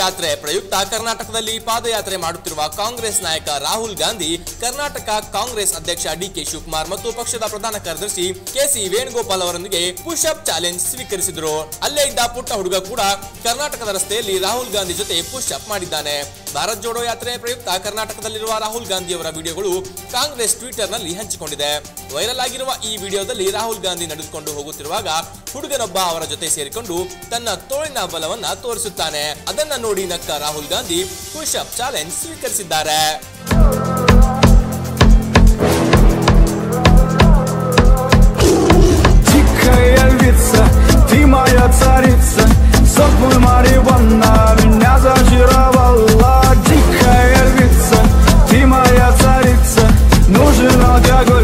ಯಾತ್ರೆ ಪ್ರಯುಕ್ತ ಕರ್ನಾಟಕದಲ್ಲಿ ಪಾದಯಾತ್ರೆ ಮಾಡುತ್ತಿರುವ ಕಾಂಗ್ರೆಸ್ ನಾಯಕ ರಾಹುಲ್ ಗಾಂಧಿ ಕರ್ನಾಟಕ ಕಾಂಗ್ರೆಸ್ ಅಧ್ಯಕ್ಷ ಡಿಕೆ ಶಿವಕುಮಾರ್ ಮತ್ತು ಪಕ್ಷದ ಪ್ರಧಾನ ಕಾರ್ಯದರ್ಶಿ ಕೆಸಿ ವೇಣುಗೋಪಾಲ್ ಅವರೊಂದಿಗೆ ಪುಷ್ ಅಪ್ ಚಾಲೆಂಜ್ ಸ್ವೀಕರಿಸಿದರು ಅಲ್ಲೇ ಇದ್ದ ಪುಟ್ಟ ಹುಡುಗ ಕೂಡ ಕರ್ನಾಟಕದ ರಸ್ತೆಯಲ್ಲಿ ರಾಹುಲ್ ಗಾಂಧಿ ಜೊತೆ ಪುಷ್ ಅಪ್ ಮಾಡಿದ್ದಾನೆ ಭಾರತ್ ಜೋಡೋ ಯಾತ್ರೆ ಪ್ರಯುಕ್ತ ಕರ್ನಾಟಕದಲ್ಲಿರುವ ರಾಹುಲ್ ಗಾಂಧಿ ಅವರ ವಿಡಿಯೋಗಳು ಕಾಂಗ್ರೆಸ್ ಟ್ವಿಟರ್ ನಲ್ಲಿ ಹಂಚಿಕೊಂಡಿದೆ ವೈರಲ್ ಆಗಿರುವ ಈ ವಿಡಿಯೋದಲ್ಲಿ ರಾಹುಲ್ ಗಾಂಧಿ ನಡೆದುಕೊಂಡು ಹೋಗುತ್ತಿರುವಾಗ ಹುಡುಗನೊಬ್ಬ ಅವರ ಜೊತೆ ಸೇರಿಕೊಂಡು ತನ್ನ ತೋಳಿನ ಬಲವನ್ನ ತೋರಿಸುತ್ತಾನೆ ಅದನ್ನ ನೋಡಿ ನಕ್ಕ Rahul Gandhi push up challenge ಸ್ವೀಕರಿಸಿದ್ದಾರೆ Дикая львица, ты моя царица Сопнуль Мариванна меня зачаровала Дикая львица, ты моя царица Нужен алкоголь